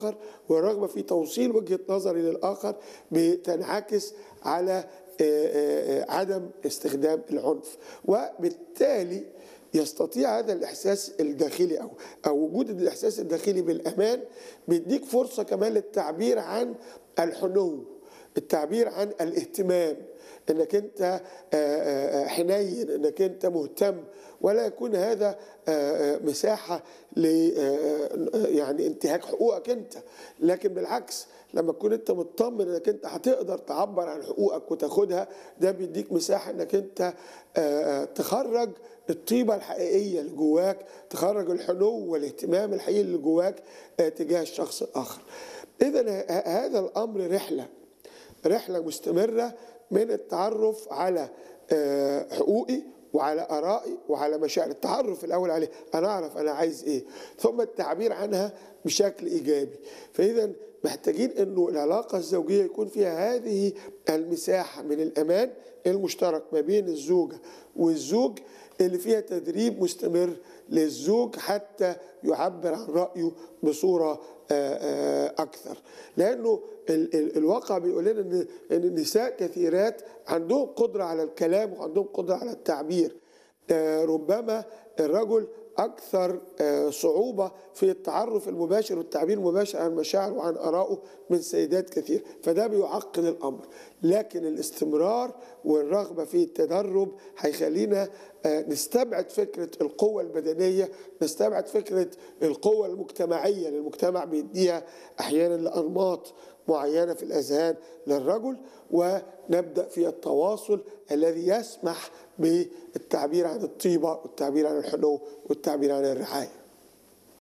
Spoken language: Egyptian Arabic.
الآخر والرغبة في توصيل وجهة نظري للآخر بتنعكس على عدم استخدام العنف وبالتالي يستطيع هذا الإحساس الداخلي أو أو وجود الإحساس الداخلي بالأمان بيديك فرصة كمان للتعبير عن الحنو التعبير عن الاهتمام انك انت حنين انك انت مهتم ولا يكون هذا مساحه ل يعني انتهاك حقوقك انت لكن بالعكس لما تكون انت مطمن انك انت هتقدر تعبر عن حقوقك وتاخدها ده بيديك مساحه انك انت تخرج الطيبه الحقيقيه اللي جواك تخرج الحنو والاهتمام الحقيقي اللي جواك تجاه الشخص الاخر اذا هذا الامر رحله رحله مستمره من التعرف على حقوقي وعلى ارائي وعلى مشاعري التعرف الاول عليه انا اعرف انا عايز ايه ثم التعبير عنها بشكل ايجابي فاذا محتاجين انه العلاقه الزوجيه يكون فيها هذه المساحه من الامان المشترك ما بين الزوجه والزوج اللي فيها تدريب مستمر للزوج حتى يعبر عن رايه بصوره اكثر لانه الواقع بيقول لنا ان ان النساء كثيرات عندهم قدره على الكلام وعندهم قدره على التعبير ربما الرجل اكثر صعوبه في التعرف المباشر والتعبير المباشر عن مشاعره وعن ارائه من سيدات كثير فده بيعقد الامر لكن الاستمرار والرغبه في التدرب هيخلينا نستبعد فكره القوه البدنيه نستبعد فكره القوه المجتمعيه اللي المجتمع بيديها احيانا لانماط معينه في الاذهان للرجل ونبدا في التواصل الذي يسمح بالتعبير عن الطيبه والتعبير عن الحنو والتعبير عن الرعايه